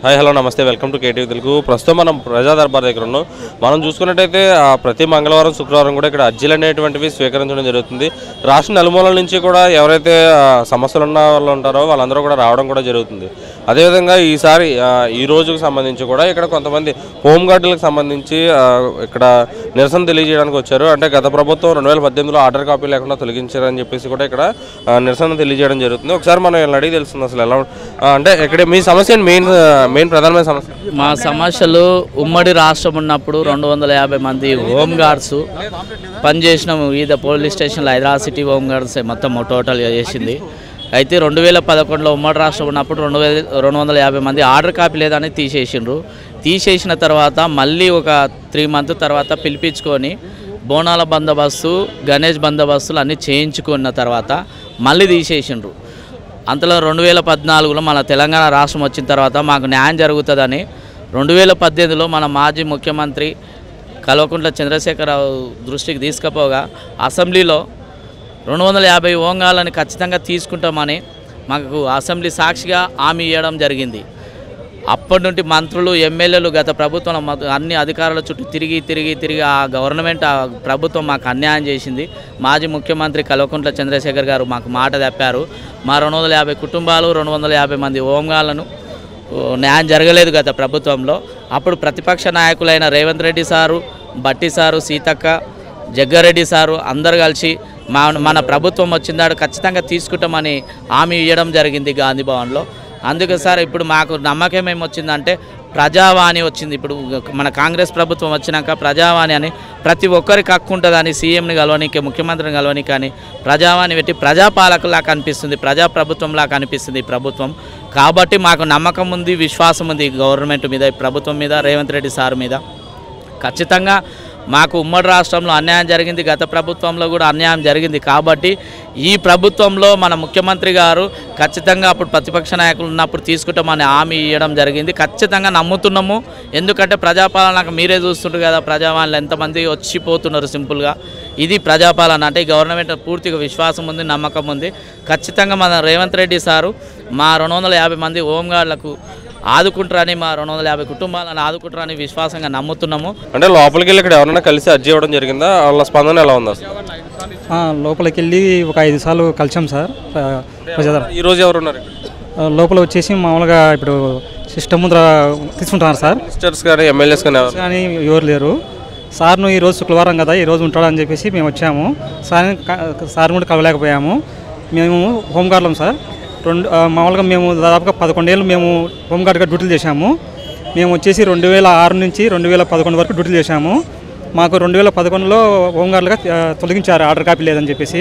Hi hello నమస్తే welcome to KTV Telugu ప్రస్తుతం మనం ప్రజా దర్బార్ దగ్గర ఉన్నాం మనం చూసుకున్నట్టయితే ఆ, ప్రతి మంగళవారం శుక్రవారం కూడా ఇక్కడ అర్జీలు అనేటువంటివి స్వీకరించడం జరుగుతుంది రాష్ట్ర నలుమూలల నుంచి కూడా ఎవరైతే ఆ, సమస్యలు ఉన్న వాళ్ళు ఉంటారో వాళ్ళందరూ కూడా రావడం కూడా జరుగుతుంది అదేవిధంగా ఈసారి ఆ, ఈ రోజుకు సంబంధించి కూడా ఇక్కడ కొంతమంది హోంగార్డులకు సంబంధించి ఆ, ఇక్కడ నిరసన తెలియజేయడానికి వచ్చారు అంటే గత ప్రభుత్వం రెండు వేల పద్దెనిమిదిలో ఆర్డర్ కాపీ లేకుండా తొలగించారని చెప్పేసి కూడా ఇక్కడ ఆ, నిరసన తెలియజేయడం జరుగుతుంది ఒకసారి మనం వీళ్ళని అడిగి తెలుస్తుంది అసలు ఎలా ఉం- ఆ, అంటే ఇక్కడ మీ సమస్య మెయిన్ మెయిన్ ప్రధానమైన సమస్య మా సమస్యలు ఉమ్మడి రాష్ట్రం ఉన్నప్పుడు రెండు వందల యాభై మంది హోమ్ గార్డ్స్ పనిచేసినాము వివిధ పోలీస్ స్టేషన్లు హైదరాబాద్ సిటీ హోమ్ గార్డ్స్ మొత్తం టోటల్ చేసింది అయితే రెండు వేల పదకొండులో ఉమ్మడి రాష్ట్రం ఉన్నప్పుడు రెండు వేల రెండు వందల యాభై మంది ఆర్డర్ కాపీ లేదని తీసేసిండ్రు తీసేసిన తర్వాత మళ్ళీ ఒక త్రీ మంత్ తర్వాత పిలిపించుకొని బోనాల బందోబస్తు గణేష్ బందోబస్తులు అన్నీ చేయించుకున్న తర్వాత మళ్ళీ తీసేసిండ్రు అంతలో రెండు వేల పద్నాలుగులో మన తెలంగాణ రాష్ట్రం వచ్చిన తర్వాత మాకు న్యాయం జరుగుతుందని రెండు వేల పద్దెనిమిదిలో మన మాజీ ముఖ్యమంత్రి కల్వకుంట్ల చంద్రశేఖరరావు దృష్టికి తీసుకుపోగా అసెంబ్లీలో రెండు వందల యాభై ఓంగాలని ఖచ్చితంగా తీసుకుంటామని మాకు అసెంబ్లీ సాక్షిగా హామీ ఇవ్వడం జరిగింది అప్పటి నుండి మంత్రులు ఎమ్మెల్యేలు గత ప్రభుత్వం మొత్తం అన్ని అధికారుల చుట్టూ తిరిగి తిరిగి తిరిగి ఆ గవర్నమెంట్ ఆ ప్రభుత్వం మాకు అన్యాయం చేసింది మాజీ ముఖ్యమంత్రి కల్వకుంట్ల చంద్రశేఖర్ గారు మాకు మాట తప్పారు మా రెండు వందల యాభై కుటుంబాలు రెండు వందల యాభై మంది ఓంగాలను ఓ, న్యాయం జరగలేదు గత ప్రభుత్వంలో అప్పుడు ప్రతిపక్ష నాయకులైన Revanth Reddy sir Bhatti sir Seethakka Jaggareddy sir అందరు కలిసి మా మన ప్రభుత్వం వచ్చిందాడు ఖచ్చితంగా తీసుకుంటామని హామీ ఇవ్వడం జరిగింది గాంధీ భవన్లో అందుకే సార్ ఇప్పుడు మాకు నమ్మకం ఏమొచ్చిందంటే ప్రజావాణి వచ్చింది ఇప్పుడు మన కాంగ్రెస్ ప్రభుత్వం వచ్చినాక ప్రజావాణి అని ప్రతి ఒక్కరికి హక్కు ఉంటుందని సీఎంని కలవనీకి ముఖ్యమంత్రిని కలవనీకి కానీ ప్రజావాణి పెట్టి ప్రజాపాలకులా కనిపిస్తుంది ప్రజాప్రభుత్వంలా కనిపిస్తుంది ఈ ప్రభుత్వం కాబట్టి మాకు నమ్మకం ఉంది విశ్వాసం ఉంది ఈ గవర్నమెంట్ మీద ఈ ప్రభుత్వం మీద రేవంత్ రెడ్డి సార్ మీద ఖచ్చితంగా మాకు ఉమ్మడి రాష్ట్రంలో అన్యాయం జరిగింది గత ప్రభుత్వంలో కూడా అన్యాయం జరిగింది కాబట్టి ఈ ప్రభుత్వంలో మన ముఖ్యమంత్రి గారు ఖచ్చితంగా అప్పుడు ప్రతిపక్ష నాయకులు ఉన్నప్పుడు తీసుకుంటామని హామీ ఇవ్వడం జరిగింది ఖచ్చితంగా నమ్ముతున్నాము ఎందుకంటే ప్రజాపాలనకు మీరే చూస్తుంటారు కదా ప్రజావాళ్ళు ఎంతమంది వచ్చిపోతున్నారు సింపుల్గా ఇది ప్రజాపాలన అంటే ఈ గవర్నమెంట్ పూర్తిగా విశ్వాసం ఉంది నమ్మకం ఉంది ఖచ్చితంగా మన రేవంత్ రెడ్డి సారు మా రెండు వందల యాభై మంది హోంగార్డులకు ఆదుకుంటారని మా రెండు వందల యాభై కుటుంబాలను ఆదుకుంటారని విశ్వాసంగా నమ్ముతున్నాము అంటే లోపలికి వెళ్ళి ఇక్కడ ఎవరైనా కలిసి అర్జీ ఇవ్వడం జరిగిందా వాళ్ళ స్పందన ఎలా ఉంది అసలు ఆ, లోపలికి వెళ్ళి ఒక ఐదు సార్లు కలిసాం సార్ ఆ, ప్రజాదరణ ఈ రోజు ఎవరు ఉన్నారు ఇక్కడ? ఆ, లోపల వచ్చేసి మామూలుగా ఇప్పుడు సిస్టమ్ ముందర తీసుకుంటున్నారు సార్ మినిస్టర్స్ కానీ ఎమ్మెల్యేస్ కానీ ఎవరు కానీ ఎవరు లేరు సార్ను ఈరోజు శుక్రవారం కదా ఈరోజు ఉంటాడని చెప్పేసి మేము వచ్చాము సార్ సార్ కూడా కలవలేకపోయాము మేము హోంగార్డ్లం సార్ రెండు ఆ, మామూలుగా మేము దాదాపుగా పదకొండేళ్ళు మేము హోంగార్డ్గా డ్యూటీలు చేశాము మేము వచ్చేసి రెండు వేల ఆరు నుంచి రెండు వేల పదకొండు వరకు డ్యూటీలు చేశాము మాకు రెండు వేల పదకొండులో హోంగార్డులుగా ఆ, తొలగించారు ఆర్డర్ కాపీ లేదని చెప్పేసి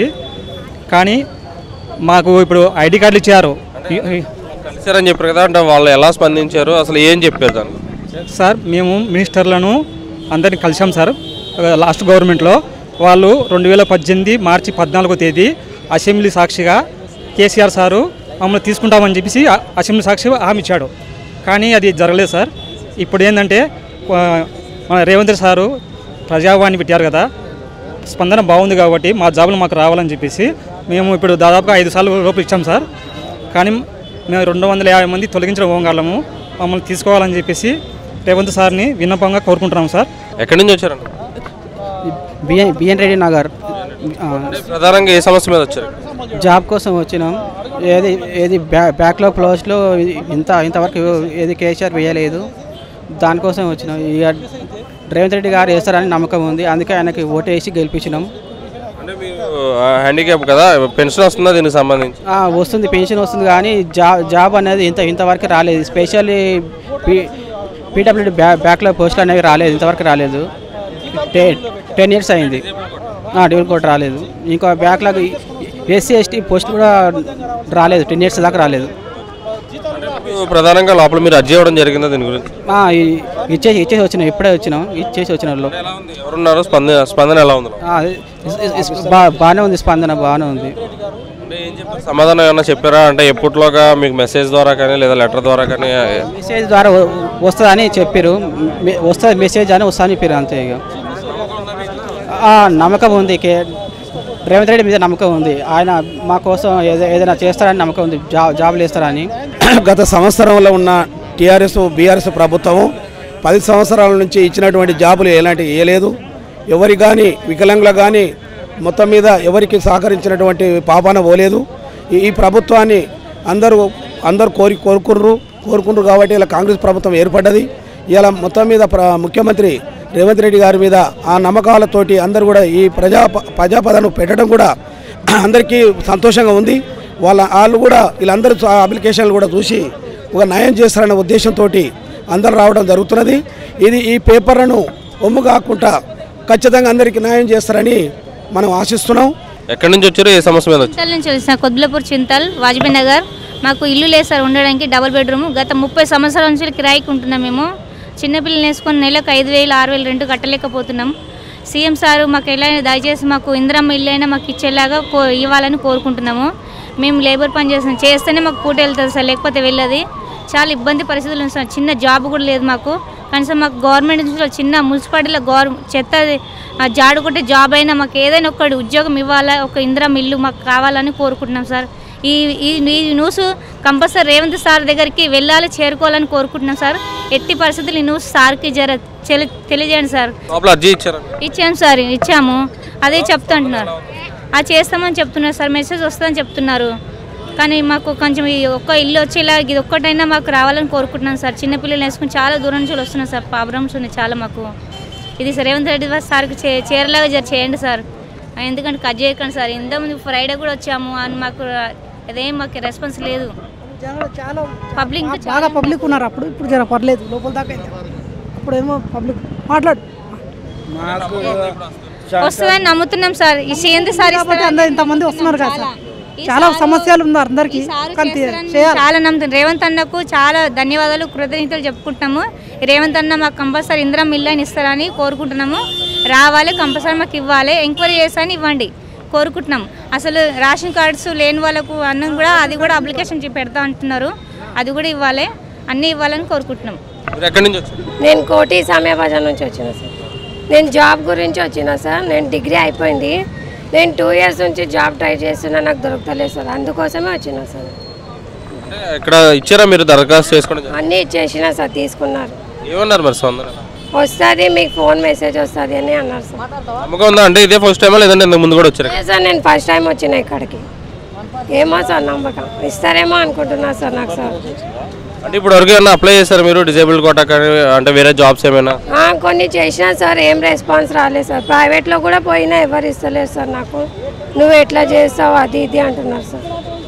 కానీ మాకు ఇప్పుడు ఐడి కార్డులు ఇచ్చారు ఈ- ఈ- కలిసారని చెప్పారు కదా అంటే వాళ్ళు ఎలా స్పందించారు అసలు ఏం చెప్పారు దాన్ని సార్ మేము మినిస్టర్లను అందరిని కలిసాం సార్ లాస్ట్ గవర్నమెంట్లో వాళ్ళు రెండు వేల పద్దెనిమిది మార్చి పద్నాలుగో తేదీ అసెంబ్లీ సాక్షిగా కేసీఆర్ సారు మమ్మల్ని తీసుకుంటామని చెప్పేసి అ- అసెంబ్లీ సాక్షి హామీ ఇచ్చాడు కానీ అది జరగలేదు సార్ ఇప్పుడు ఏంటంటే ఆ, మన రేవంత్ రెడ్డి సారు ప్రజావాణి పెట్టారు కదా స్పందన బాగుంది కాబట్టి మా జాబులు మాకు రావాలని చెప్పేసి మేము ఇప్పుడు దాదాపుగా ఐదు సార్లు లోపు ఇచ్చాం సార్ కానీ మేము రెండు వందల యాభై మంది తొలగించిన హోంగాళ్ళము మమ్మల్ని తీసుకోవాలని చెప్పేసి రేవంత్ సార్ని విన్నపంగా కోరుకుంటున్నాం సార్ ఎక్కడి నుంచి వచ్చారండి బిఎన్ బిఎన్ రెడ్డి నగర్ ఆ, ప్రధానంగా ఏ సమస్య మీద వచ్చారు జాబ్ కోసం వచ్చినాం ఏది ఏది బ్యా బ్యాక్లో క్లోజ్లో ఇంత ఇంతవరకు ఏది కేసీఆర్ వేయలేదు దానికోసం వచ్చినాం ఇక రేవంత్ రెడ్డి గారు వేస్తారని నమ్మకం ఉంది అందుకే ఆయనకి ఓటు వేసి గెలిపించినాం అంటే మీరు హ్యాండిక్యాప్ కదా పెన్షన్ వస్తుందా దీనికి సంబంధించి ఆ, వస్తుంది పెన్షన్ వస్తుంది కానీ జాబ్ జాబ్ అనేది ఇంత ఇంతవరకు రాలేదు స్పెషల్లీ పీ పీడబ్ల్యూడి బ్యా బ్యాక్లో పోస్టులు అనేవి రాలేదు ఇంతవరకు రాలేదు టె టెన్ ఇయర్స్ అయింది డివిల్ కోడ్ రాలేదు ఇంకా బ్యాక్లాగ్ ఎస్సీ ఎస్టీ పోస్ట్ కూడా రాలేదు టెన్ ఇయర్స్ దాకా రాలేదు మీకు ప్రధానంగా లోపల మీరు అర్జీ ఇవ్వడం జరిగిందా దీని గురించి ఆ, ఈ- ఇచ్చేసి ఇచ్చేసి వచ్చినాం ఇప్పుడే వచ్చినాం ఇచ్చేసి వచ్చిన వాళ్ళు ఎలా ఉంది ఎవరున్నారు స్పందన స్పందన ఎలా ఉంది ఆ, ఇస్- ఇస్- ఇస్- బా- బాగానే ఉంది స్పందన బాగానే ఉంది అంటే ఏం చెప్పారు సమాధానం ఏమైనా చెప్పారా అంటే ఎప్పట్లోగా మీకు మెసేజ్ ద్వారా కానీ లేదా లెటర్ ద్వారా కానీ మెసేజ్ ద్వారా వ- వస్తుందని చెప్పారు మె- వస్తుంది మెసేజ్ అని వస్తుందని చెప్పారు అంతే ఇక ఆ, నమ్మకం ఉంది కే రేవంత్ రెడ్డి మీద నమ్మకం ఉంది ఆయన మా కోసం ఏదో ఏదైనా చేస్తారని నమ్మకం ఉంది జా జాబులు వేస్తారని గత సంవత్సరంలో ఉన్న టీఆర్ఎస్ బీఆర్ఎస్ ప్రభుత్వము పది సంవత్సరాల నుంచి ఇచ్చినటువంటి జాబులు ఎలాంటి ఇవ్వలేదు ఎవరికి కానీ వికలాంగులకు కానీ మొత్తం మీద ఎవరికి సహకరించినటువంటి పాపాన పోలేదు ఈ ఈ ప్రభుత్వాన్ని అందరూ అందరూ కోరి కోరుకుర్రు కోరుకుంటారు కాబట్టి ఇలా కాంగ్రెస్ ప్రభుత్వం ఏర్పడ్డది ఇలా మొత్తం మీద ప్ర ముఖ్యమంత్రి రేవంత్ రెడ్డి గారి మీద ఆ నమ్మకాలతోటి అందరూ కూడా ఈ ప్రజా ప్రజాపదను పెట్టడం కూడా అందరికీ సంతోషంగా ఉంది వాళ్ళ వాళ్ళు కూడా వీళ్ళందరూ చ- అప్లికేషన్లు కూడా చూసి ఒక న్యాయం చేస్తారనే ఉద్దేశంతో అందరూ రావడం జరుగుతున్నది ఇది ఈ పేపర్లను ఒమ్ము కాకుండా ఖచ్చితంగా అందరికీ న్యాయం చేస్తారని మనం ఆశిస్తున్నాం ఎక్కడి నుంచి వచ్చారు ఏ సమస్య మీద వచ్చారు చింతల్ నుంచి వచ్చిన కొద్దులపూర్ చింతల్ వాజ్పేయి నగర్ మాకు ఇల్లు లేదు సార్ ఉండడానికి డబుల్ బెడ్రూమ్ గత ముప్పై సంవత్సరాల నుంచి కిరాయికి ఉంటున్నాం మేము చిన్నపిల్లలు వేసుకొని నెలకు ఐదు వేలు ఆరు వేలు రెంట్ కట్టలేకపోతున్నాం సీఎం సారు మాకు ఎలా అయినా దయచేసి మాకు ఇందిరమ్మ ఇల్లు అయినా మాకు ఇచ్చేలాగా కో ఇవ్వాలని కోరుకుంటున్నాము మేము లేబర్ పని చేస్తాం చేస్తేనే మాకు పూట వెళ్తుంది సార్ లేకపోతే వెళ్ళదు చాలా ఇబ్బంది పరిస్థితులు ఉంది సార్ చిన్న జాబ్ కూడా లేదు మాకు కనీసం మాకు గవర్నమెంట్ నుంచి చిన్న మున్సిపాలిటీలో గవర్ చెత్త ఆ జాడు కొట్టే జాబ్ అయినా మాకు ఏదైనా ఒకటి ఉద్యోగం ఇవ్వాలా ఒక ఇందిరం ఇల్లు మాకు కావాలని కోరుకుంటున్నాం సార్ ఈ ఈ ఈ న్యూస్ కంపల్సరీ రేవంత్ సార్ దగ్గరికి వెళ్ళాలి చేరుకోవాలని కోరుకుంటున్నాం సార్ ఎట్టి పరిస్థితులు ఈ న్యూస్ సార్కి జర తెలి- తెలియజేయండి సార్ లోపల అర్జీ ఇచ్చారు ఇచ్చాము సార్ ఇచ్చాము అదే చెప్తుంటున్నారు అది చేస్తామని చెప్తున్నారు సార్ మెసేజ్ వస్తుందని చెప్తున్నారు కానీ మాకు కొంచెం ఈ ఒక్క ఇల్లు వచ్చేలా ఇది ఒక్కటైనా మాకు రావాలని కోరుకుంటున్నాను సార్ చిన్నపిల్లలు వేసుకుని చాలా దూరం నుంచి వస్తున్నాం సార్ ప్రాబ్లమ్స్ ఉన్నాయి చాలా మాకు ఇది సార్ రేవంత్ రెడ్డి గారు సార్కి చే చేరేలాగా జర చేయండి సార్ ఎందుకంటే కట్ చేయకండి సార్ ఇంతకుముందు ఫ్రైడే కూడా వచ్చాము అని మాకు అదేం మాకు రెస్పాన్స్ లేదు జనాలు చాలా పబ్లిక్ బాగా పబ్లిక్ ఉన్నారు అప్పుడు ఇప్పుడు జర పర్లేదు లోపల దాకా అయింది అప్పుడేమో పబ్లిక్ మాట్లాడు వస్తుందని నమ్ముతున్నాం సార్ ఈ ఏంది సార్ కాబట్టి అందరు ఇంతమంది వస్తున్నారు కదా సార్ ఈ చాలా సారు- సమస్యలు ఉన్నారు అందరికి ఈ సారు కానీ చేస్తారని చేయాలి చాలా నమ్ముతున్నాం రేవంత్ అన్నకు చాలా ధన్యవాదాలు కృతజ్ఞతలు చెప్పుకుంటున్నాము రేవంత్ అన్న మాకు కంపల్సరీ ఇందిరా మిల్ అని ఇస్తారని కోరుకుంటున్నాము రావాలి కంపల్సరీ మాకు ఇవ్వాలి ఎంక్వైరీ చేసని ఇవ్వండి కోరుకుంటున్నాం అసలు రేషన్ కార్డ్స్ లేని వాళ్ళకు అన్నం కూడా అది కూడా అప్లికేషన్ చే- పెడతా అంటున్నారు అది కూడా ఇవ్వాలి అన్నీ ఇవ్వాలని కోరుకుంటున్నాం మీరు ఎక్కడి నుంచి వచ్చారు నేను కోటి సమయ బజార్ నుంచి వచ్చిన సార్ నేను జాబ్ గురించి వచ్చిన సార్ నేను డిగ్రీ అయిపోయింది నేను టూ ఇయర్స్ నుంచి జాబ్ ట్రై చేస్తున్నా నాకు దొరకలేదు సార్ అందుకోసమే వచ్చిన సార్ అంటే ఇక్కడ ఇచ్చారా మీరు దరఖాస్తు చేసుకోవడం అన్నీ ఇచ్చేసిన సార్ తీసుకున్నారు ఏమన్నారు మరి స్పందన వస్తుంది మీకు ఫోన్ మెసేజ్ వస్తుంది అని అన్నారు సార్ నమ్మకం ఉందా అంటే ఇదే ఫస్ట్ టైమా లేదంటే ఇంతకు ముందు కూడా వచ్చారు లేదు సార్ నేను ఫస్ట్ టైం వచ్చిన ఇక్కడికి ఏమో సార్ నమ్మకం ఇస్తారేమో అనుకుంటున్నా సార్ నాకు సార్ అంటే ఇప్పుడు వరకు ఏమైనా అప్లై చేశారు మీరు డిజేబుల్ కోటా కానీ అంటే వేరే జాబ్స్ ఏమైనా ఆ, కొన్ని చేసినా సార్ ఏం రెస్పాన్స్ రాలేదు సార్ ప్రైవేట్లో కూడా పోయినా ఎవరు ఇస్తలేరు సార్ నాకు నువ్వు ఎట్లా చేస్తావు అది ఇది అంటున్నారు సార్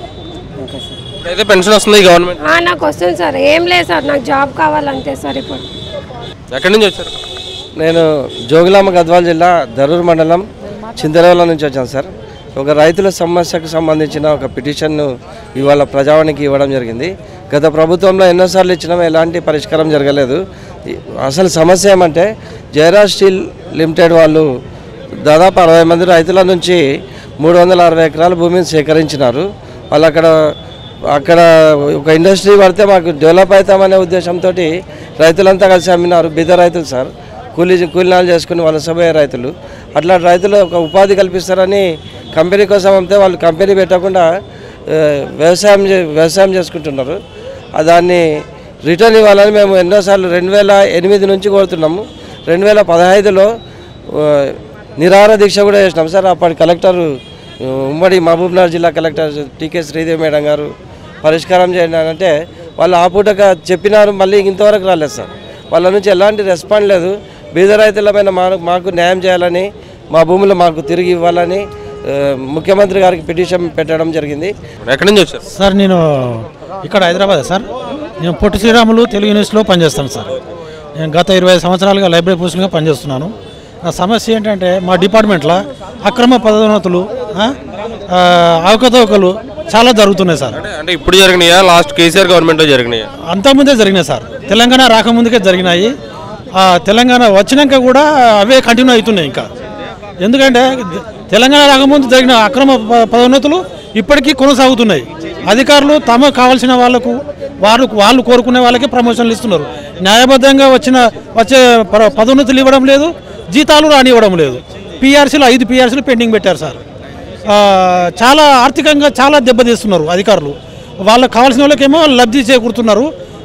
ఓకే సార్ అయితే పెన్షన్ వస్తుంది గవర్నమెంట్ ఆ, నాకు వస్తుంది సార్ ఏం లేదు సార్ నాకు జాబ్ కావాలంతే సార్ ఇప్పుడు ఎక్కడి నుంచి వచ్చారు నేను జోగులాంబ గద్వాల్ జిల్లా దరూర్ మండలం చింతరేవల నుంచి వచ్చాను సార్ ఒక రైతుల సమస్యకు సంబంధించిన ఒక పిటిషన్ను ఇవాళ ప్రజావానికి ఇవ్వడం జరిగింది గత ప్రభుత్వంలో ఎన్నోసార్లు ఇచ్చినా ఎలాంటి పరిష్కారం జరగలేదు ఈ- అసలు సమస్య ఏమంటే జయరాజ్ స్టీల్ లిమిటెడ్ వాళ్ళు దాదాపు అరవై మంది రైతుల నుంచి మూడు వందల అరవై ఎకరాల భూమిని సేకరించినారు వాళ్ళు అక్కడ అక్కడ ఒక ఇండస్ట్రీ పడితే మాకు డెవలప్ అవుతామనే ఉద్దేశంతో రైతులంతా కలిసి అమ్మినారు బీద రైతులు సార్ కూలీ కూలీనాలు చేసుకుని వలసపోయే రైతులు అట్లా రైతులు ఒక ఉపాధి కల్పిస్తారని కంపెనీ కోసం అమ్మితే వాళ్ళు కంపెనీ పెట్టకుండా ఆ, వ్యవసాయం చే- వ్యవసాయం చేసుకుంటున్నారు ఆ దాన్ని రిటర్న్ ఇవ్వాలని మేము ఎన్నోసార్లు రెండు వేల ఎనిమిది నుంచి కోరుతున్నాము రెండు వేల పదహైదులో ఆ, నిరాహార దీక్ష కూడా చేసినాం సార్ అప్పటి కలెక్టర్ ఆ, ఉమ్మడి మహబూబ్నగర్ జిల్లా కలెక్టర్ టీకే శ్రీదేవి మేడం గారు పరిష్కారం చేయండి అని అంటే వాళ్ళు ఆ పూటగా చెప్పినారు మళ్ళీ ఇంతవరకు రాలేదు సార్ వాళ్ళ నుంచి ఎలాంటి రెస్పాండ్ లేదు బీద రైతులమైన మాకు మాకు న్యాయం చేయాలని మా భూములు మాకు తిరిగి ఇవ్వాలని ఆ, ముఖ్యమంత్రి గారికి పిటిషన్ పెట్టడం జరిగింది ఎక్కడి నుంచి వచ్చారు సార్ నేను ఇక్కడ హైదరాబాద్ సార్ నేను పొట్టి శ్రీరాములు తెలుగు యూనివర్సిటీలో పనిచేస్తాను సార్ నేను గత ఇరవై ఐదు సంవత్సరాలుగా లైబ్రరీ పోస్టులుగా పనిచేస్తున్నాను నా సమస్య ఏంటంటే మా డిపార్ట్మెంట్లో అక్రమ పదోన్నతులు ఆ, ఆ, అవకతవకలు చాలా జరుగుతున్నాయి సార్ అంటే అంటే ఇప్పుడు జరిగినాయా లాస్ట్ కేసీఆర్ గవర్నమెంట్లో జరిగినాయా అంతకుముందే జరిగినాయి సార్ తెలంగాణ రాకముందుకే జరిగినాయి ఆ, తెలంగాణ వచ్చినాక కూడా అవే కంటిన్యూ అవుతున్నాయి ఇంకా ఎందుకంటే తెలంగాణ రాకముందు జరిగిన అక్రమ ప- పదోన్నతులు ఇప్పటికీ కొనసాగుతున్నాయి అధికారులు తమ కావాల్సిన వాళ్ళకు వాళ్ళు వాళ్ళు కోరుకునే వాళ్ళకే ప్రమోషన్లు ఇస్తున్నారు న్యాయబద్ధంగా వచ్చిన వచ్చే ప- పదోన్నతులు ఇవ్వడం లేదు జీతాలు రానివ్వడం లేదు పీఆర్సీలు ఐదు పీఆర్సీలు పెండింగ్ పెట్టారు సార్ ఆ, చాలా ఆర్థికంగా చాలా దెబ్బతీస్తున్నారు అధికారులు వాళ్ళకి కావాల్సిన వాళ్ళకేమో లబ్ధి చేకూరుతున్నారు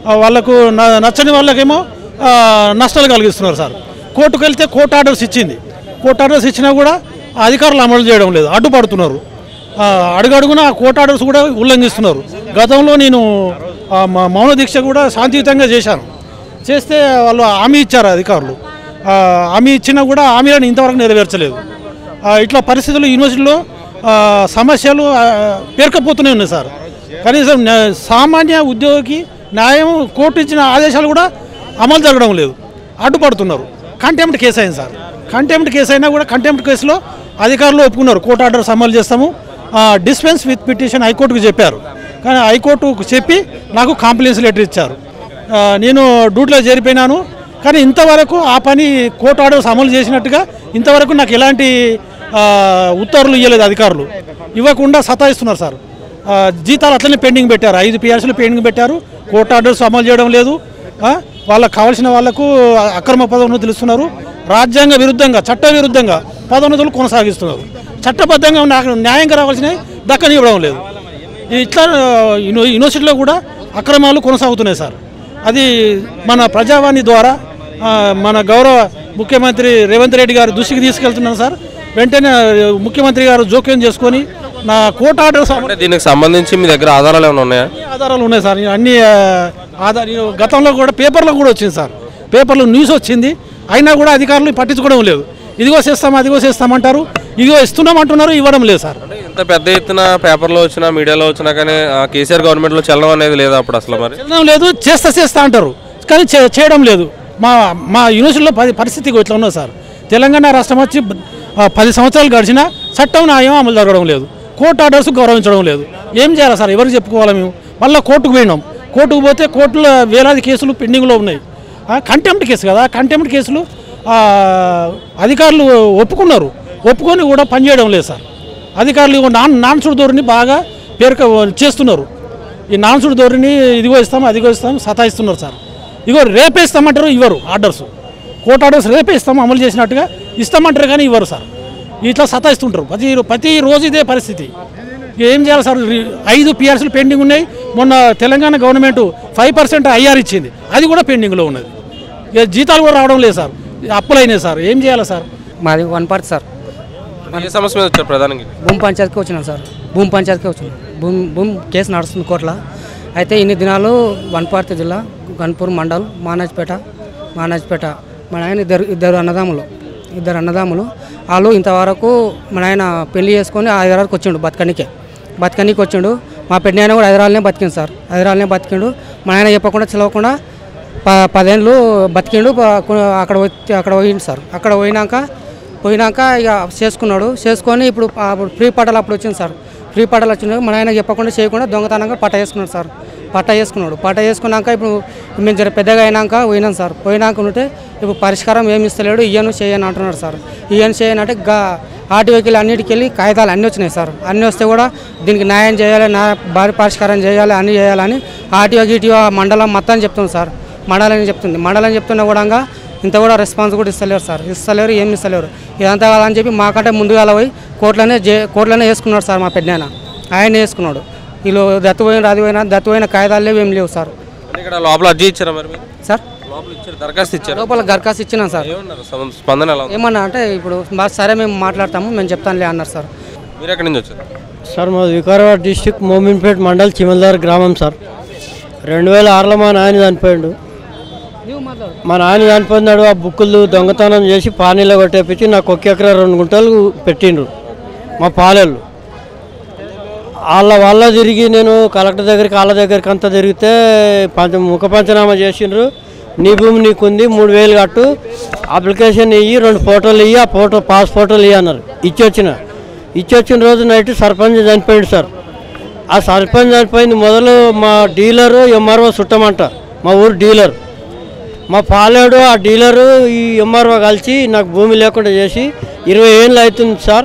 ఆ, వాళ్ళకు న- నచ్చని వాళ్ళకేమో ఆ, నష్టాలు కలిగిస్తున్నారు సార్ కోర్టుకు వెళ్తే కోర్టు ఆర్డర్స్ ఇచ్చింది కోర్టు ఆర్డర్స్ ఇచ్చినా కూడా ఆ అధికారులు అమలు చేయడం లేదు అడ్డుపడుతున్నారు ఆ, అడుగడుగున ఆ కోర్టు ఆర్డర్స్ కూడా ఉల్లంఘిస్తున్నారు గతంలో నేను ఆ, మా మౌన దీక్ష కూడా శాంతియుతంగా చేశాను చేస్తే వాళ్ళు హామీ ఇచ్చారు అధికారులు ఆ, హామీ ఇచ్చినా కూడా హామీలను ఇంతవరకు నెరవేర్చలేదు ఆ, ఇట్లా పరిస్థితులు యూనివర్సిటీలో ఆ, సమస్యలు ఆ, పేరుకపోతూనే ఉన్నాయి సార్ కనీసం న్యా- సామాన్య ఉద్యోగికి న్యాయం కోర్టు ఇచ్చిన ఆదేశాలు కూడా అమలు జరగడం లేదు అడ్డుపడుతున్నారు కంటెంప్ట్ కేసు అయింది సార్ కంటెంప్ట్ కేసు అయినా కూడా కంటెంప్ట్ కేసులో అధికారులు ఒప్పుకున్నారు కోర్టు ఆర్డర్స్ అమలు చేస్తాము డిస్పెన్స్ విత్ పిటిషన్ హైకోర్టుకు చెప్పారు కానీ హైకోర్టుకు చెప్పి నాకు కాంప్లైన్స్ లెటర్ ఇచ్చారు ఆ, నేను డ్యూటీలో చేరిపోయినాను కానీ ఇంతవరకు ఆ పని కోర్టు ఆర్డర్స్ అమలు చేసినట్టుగా ఇంతవరకు నాకు ఎలాంటి ఆ, ఉత్తర్వులు ఇవ్వలేదు అధికారులు ఇవ్వకుండా సతాయిస్తున్నారు సార్ ఆ, జీతాలు అట్లనే పెండింగ్ పెట్టారు ఐదు పిఆర్సీలు పెండింగ్ పెట్టారు కోర్టు ఆర్డర్స్ అమలు చేయడం లేదు ఆ, వాళ్ళకు కావాల్సిన వాళ్లకు అక్రమ పదోన్నతులు ఇస్తున్నారు రాజ్యాంగ విరుద్ధంగా చట్ట విరుద్ధంగా పదోన్నతులు కొనసాగిస్తున్నారు చట్టబద్ధంగా నాకు న్యాయంగా రావాల్సినవి దక్కనివ్వడం లేదు ఇట్లా యూని- యూనివర్సిటీలో కూడా అక్రమాలు కొనసాగుతున్నాయి సార్ అది మన ప్రజావాణి ద్వారా ఆ, మన గౌరవ ముఖ్యమంత్రి రేవంత్ రెడ్డి గారి దృష్టికి తీసుకెళ్తున్నాను సార్ వెంటనే ముఖ్యమంత్రి గారు జోక్యం చేసుకొని నా కోర్టు ఆర్డర్స్ అంటే దీనికి సంబంధించి మీ దగ్గర ఆధారాలు ఏమైనా ఉన్నాయా ఆధారాలు ఉన్నాయి సార్ అన్ని ఆ, ఆధార ఈ గతంలో కూడా పేపర్లో కూడా వచ్చింది సార్ పేపర్లో న్యూస్ వచ్చింది అయినా కూడా అధికారులు పట్టించుకోవడం లేదు ఇదిగో చేస్తాం అదిగో చేస్తామంటారు ఇదిగో ఇస్తున్నాం అంటున్నారు ఇవ్వడం లేదు సార్ ఇంత పెద్ద ఎత్తున పేపర్లో వచ్చినా మీడియాలో వచ్చినా కానీ ఆ, కేసీఆర్ గవర్నమెంట్లో చలనం అనేది లేదా అప్పుడు అసలు మరి చేయడం లేదు చేస్తా చేస్తా అంటారు కానీ చే- చేయడం లేదు మా మా యూనివర్సిటీలో పరి పరిస్థితి ఇట్లా ఉన్నది సార్ తెలంగాణ రాష్ట్రం వచ్చి ఆ, పది సంవత్సరాలు గడిచినా చట్టం న్యాయం అమలు జరగడం లేదు కోర్టు ఆర్డర్స్ గౌరవించడం లేదు ఏం చేయాలి సార్ ఎవరికి చెప్పుకోవాలి మేము మళ్ళీ కోర్టుకు పోయినాం కోర్టుకు పోతే కోర్టులో వేలాది కేసులు పెండింగ్లో ఉన్నాయి కంటెంప్ట్ కేసు కదా కంటెంప్ట్ కేసులు ఆ, అధికారులు ఒప్పుకున్నారు ఒప్పుకొని కూడా పనిచేయడం లేదు సార్ అధికారులు ఇగో నాన్ నాన్సుడు ధోరణి బాగా పేరుక చేస్తున్నారు ఈ నాన్సుడు ధోరణి ఇదిగో ఇస్తాం అదిగో ఇస్తాం సతాయిస్తున్నారు సార్ ఇగో రేపే ఇస్తామంటారు ఇవ్వరు ఆర్డర్స్ కోర్టు ఆర్డర్స్ రేపే ఇస్తాం అమలు చేసినట్టుగా ఇస్తామంటారు కానీ ఇవ్వరు సార్ ఇట్లా సతాయిస్తుంటారు ప్రతి ప్రతి రోజు ఇదే పరిస్థితి ఇక ఏం చేయాలి సార్ రి- ఐదు పిఆర్సీలు పెండింగ్ ఉన్నాయి మొన్న Telangana government five percent IR ఇచ్చింది అది కూడా పెండింగ్లో ఉన్నది ఇక జీతాలు కూడా రావడం లేదు సార్ అప్పులైనాయి సార్ ఏం చేయాలి సార్ మాది వన్ పార్ట్ సార్ ఏ సమస్య మీద వచ్చారు ప్రధానంగా భూమి పంచాయతీకి వచ్చినాం సార్ భూమి పంచాయతీకి వచ్చినాం భూమి భూమి కేసు నడుస్తుంది కోర్టులో అయితే ఇన్ని దినాలు వనపర్తి జిల్లా గన్పూర్ మండల్ మానాజ్పేట మానాజ్పేట మన ఆయన ఇద్దరు ఇద్దరు అన్నదమ్ములు ఇద్దరు అన్నదమ్ములు వాళ్ళు ఇంతవరకు మన ఆయన పెళ్లి చేసుకొని హైదరాబాద్కి వచ్చిండు బతకనికే బతకనికి వచ్చిండు మా పెద్ద ఆయన కూడా హైదరాబాద్నే బతికిండు సార్ హైదరాబాద్నే బతికిండు మన ఆయన చెప్పకుండా చిలవకుండా ప పదేళ్ళు బతికిండు ప- అక్కడ వచ్చి అక్కడ పోయిండు సార్ అక్కడ పోయినాక పోయినాక ఇక చేసుకున్నాడు చేసుకొని ఇప్పుడు ప- అప్పుడు ఫ్రీ పట్టాలు అప్పుడు వచ్చింది సార్ ఫ్రీ పట్టాలు వచ్చినాయి మన ఆయన చెప్పకుండా చేయకుండా దొంగతనంగా పట్ట వేసుకున్నాడు సార్ పట్ట వేసుకున్నాడు పట్ట వేసుకున్నాక ఇప్పుడు మేము జర పెద్దగా అయినాక పోయినాం సార్ పోయినాక ఉంటే ఇప్పుడు పరిష్కారం ఏమి ఇస్తలేడు ఇయ్యను చేయని అంటున్నాడు సార్ ఇయ్యను చేయని అంటే గా ఆర్టీఓకి అన్నిటికి వెళ్ళి కాగితాలు అన్నీ వచ్చినాయి సార్ అన్నీ వస్తే కూడా దీనికి న్యాయం చేయాలి నా భారీ పరిష్కారం చేయాలి అన్నీ చేయాలని ఆర్టీఓ గీటీఓ మండలం మొత్తం చెప్తుంది సార్ మండలం చెప్తుంది మండలం చెప్తున్నా కూడా ఇంత కూడా రెస్పాన్స్ కూడా ఇస్తలేరు సార్ ఇస్తలేరు ఏమి ఇస్తలేరు ఇదంతా కాదని చెప్పి మాకంటే ముందుగా పోయి కోర్టులోనే జే కోర్టులోనే వేసుకున్నాడు సార్ మా పెద్దనాయన ఆయన వేసుకున్నాడు వీళ్ళు దత్తుపోయిన రాది పోయినా దత్తుపోయిన కాగితాలు లేవు ఏం లేవు సార్ అంటే ఇక్కడ లోపల అర్జీ ఇచ్చారా మరి మీరు సార్ లోపల ఇచ్చారు దరఖాస్తు ఇచ్చారు లోపల గర్కాస్ ఇచ్చినాం సార్ ఏమన్నారు సం- స్పందన ఎలా ఉంది ఏమన్నా అంటే ఇప్పుడు మా సరే మేము మాట్లాడతాము మేము చెప్తానులే అన్నారు సార్ మీరు ఎక్కడి నుంచి వచ్చారు సార్ మాది వికారాబాద్ డిస్టిక్ మోమిన్పేట్ మండల్ చిమల్దార్ గ్రామం సార్ రెండు వేల ఆరులో మా నాయన చనిపోయాడు మా నాయన చనిపోయినాడు ఆ బుక్కులు దొంగతనం చేసి పానీలో కొట్టేపించి నాకు ఒక ఎకరా రెండు గుంటలు పెట్టిండ్రు మా పాలెళ్ళు వాళ్ళ వల్ల తిరిగి నేను కలెక్టర్ దగ్గరికి వాళ్ళ దగ్గరికి అంతా తిరిగితే పంచ ముఖ పంచనామా చేసిండ్రు నీ భూమి నీకుంది మూడు వేలు కట్టు అప్లికేషన్ ఇయ్యి రెండు ఫోటోలు ఇయ్యి ఆ ఫోటో పాస్ ఫోటోలు ఇయ్యి అన్నారు ఇచ్చి వచ్చిన ఇచ్చి వచ్చిన రోజు నైట్ సర్పంచ్ చనిపోయాడు సార్ ఆ సర్పంచ్ చనిపోయింది మొదలు మా డీలరు ఎంఆర్ఓ చుట్టమంట మా ఊరు డీలర్ మా పాలేడు ఆ డీలరు ఈ ఎంఆర్ఓ కలిసి నాకు భూమి లేకుండా చేసి ఇరవై ఏళ్ళు అవుతుంది సార్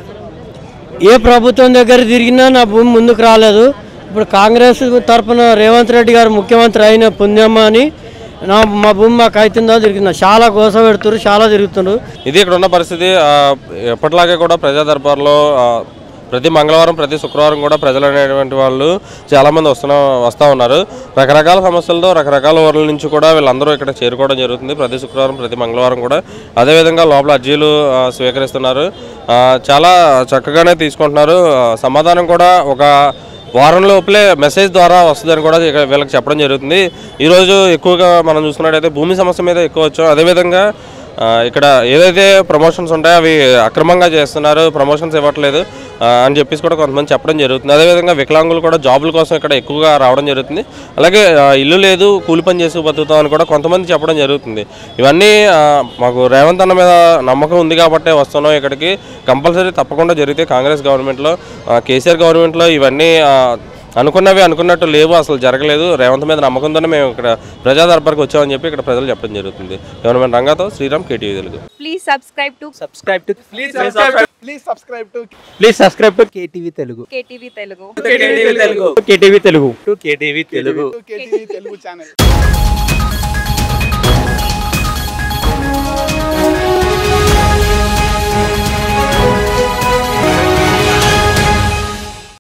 ఏ ప్రభుత్వం దగ్గర తిరిగినా నా భూమి ముందుకు రాలేదు ఇప్పుడు కాంగ్రెస్ తరఫున రేవంత్ రెడ్డి గారు ముఖ్యమంత్రి అయిన పుణ్యమ్మ అని నా మా భూమి మాకు అవుతుందో తిరిగిందా చాలా గోస పెడుతున్నారు చాలా తిరుగుతున్నారు ఇది ఇక్కడ ఉన్న పరిస్థితి ఆ, ఎప్పటిలాగే కూడా ప్రజా దర్బార్లో ఆ, ప్రతి మంగళవారం ప్రతి శుక్రవారం కూడా ప్రజలు అనేటువంటి వాళ్ళు చాలామంది వస్తున్న వస్తూ ఉన్నారు రకరకాల సమస్యలతో రకరకాల ఊర్ల నుంచి కూడా వీళ్ళందరూ ఇక్కడ చేరుకోవడం జరుగుతుంది ప్రతి శుక్రవారం ప్రతి మంగళవారం కూడా అదేవిధంగా లోపల అర్జీలు ఆ, స్వీకరిస్తున్నారు ఆ, చాలా చక్కగానే తీసుకుంటున్నారు ఆ, సమాధానం కూడా ఒక వారం లోపలే మెసేజ్ ద్వారా వస్తుందని కూడా ఇక వీళ్ళకి చెప్పడం జరుగుతుంది ఈరోజు ఎక్కువగా మనం చూసుకున్నట్టయితే భూమి సమస్య మీద ఎక్కువ వచ్చాం అదేవిధంగా ఆ, ఇక్కడ ఏదైతే ప్రమోషన్స్ ఉంటాయో అవి అక్రమంగా చేస్తున్నారు ప్రమోషన్స్ ఇవ్వట్లేదు ఆ, అని చెప్పేసి కూడా కొంతమంది చెప్పడం జరుగుతుంది అదేవిధంగా వికలాంగులు కూడా జాబుల కోసం ఇక్కడ ఎక్కువగా రావడం జరుగుతుంది అలాగే ఆ, ఇల్లు లేదు కూలి పని చేసి బతుకుతాం అని కూడా కొంతమంది చెప్పడం జరుగుతుంది ఇవన్నీ ఆ, మాకు రేవంత్ అన్న మీద నమ్మకం ఉంది కాబట్టే వస్తున్నాం ఇక్కడికి కంపల్సరీ తప్పకుండా జరిగితే కాంగ్రెస్ గవర్నమెంట్లో ఆ, కేసీఆర్ గవర్నమెంట్లో ఇవన్నీ ఆ, అనుకున్నవి అనుకున్నట్టు లేవు అసలు జరగలేదు రేవంత్ మీద నమ్మకంతోనే మేము ఇక్కడ ప్రజా దర్బార్కి వచ్చామని చెప్పి ఇక్కడ ప్రజలు చెప్పడం జరుగుతుంది గవర్నమెంట్ రంగంతో Sriram KTV Telugu Please subscribe to subscribe to please subscribe to please subscribe to please subscribe to KTV Telugu KTV Telugu. KTV Telugu KTV Telugu to KTV Telugu to KTV Telugu channel